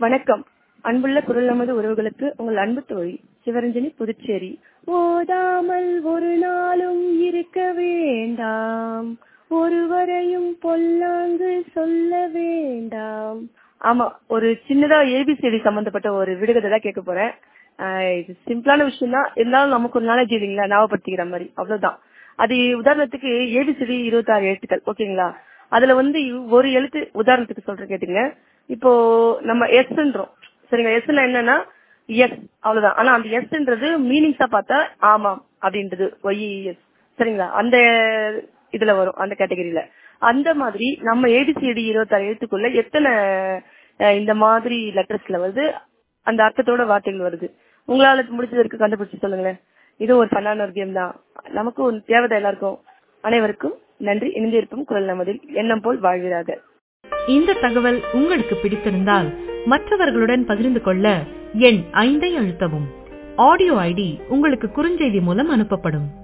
வணக்கம் அன்புள்ள குரல் நமது உறவுகளுக்கு உங்கள் அன்பு தோழி சிவரஞ்சனி புதுச்சேரி ஓதாமல் ஒரு நாளும் இருக்க வேண்டாம் ஒருவரையும் பொல்லாங்கு சொல்ல வேண்டாம் ஆமா ஒரு சின்னதா ஏபிசிடி சம்பந்தப்பட்ட ஒரு விடுகதை தான் கேட்க போறேன் ஆஹ் இது சிம்பிளான விஷயம் தான் இருந்தாலும் நமக்கு ஒரு நாலேஜ் இல்லைங்களா ஞாபகப்படுத்திக்கிற மாதிரி அவ்வளவுதான் அது உதாரணத்துக்கு ஏபிசிடி இருபத்தாறு எழுத்துக்கள் ஓகேங்களா அதுல வந்து ஒரு எழுத்து உதாரணத்துக்கு சொல்றேன் கேட்டுங்க இப்போ நம்ம எஸ்ன்றோம் சரிங்களா எஸ்னா என்னன்னா எஸ் அவ்வளவுதான் ஆனா அந்த எஸ்ன்றது மீனிங்ஸா பார்த்தா ஆமாம் அப்படின்றது ஒய்இஎஸ் சரிங்களா அந்த இதுல வரும் அந்த கேட்டகரியில அந்த மாதிரி நம்ம ஏபிசிடி இருபத்தாறு எழுத்துக்குள்ள எத்தனை அஹ், இந்த மாதிரி லெட்டர்ஸ்ல வருது அந்த அர்த்தத்தோட வார்த்தைகள் வருது உங்களால முடிச்சதற்கு கண்டுபிடிச்சு சொல்லுங்களேன் இது ஒரு பண்ணான ஒரு கேம் தான் நமக்கு ஒரு தேவைதான் எல்லாருக்கும் அனைவருக்கும் நன்றி இணைந்திருக்கும் குரல் நமதில் எண்ணம் போல் வாழ்வீராக இந்த தகவல் உங்களுக்கு பிடித்திருந்தால் மற்றவர்களுடன் பகிர்ந்து கொள்ள எண் ஐந்தை அழுத்தவும் ஆடியோ ஐடி உங்களுக்கு குறுஞ்செய்தி மூலம் அனுப்பப்படும்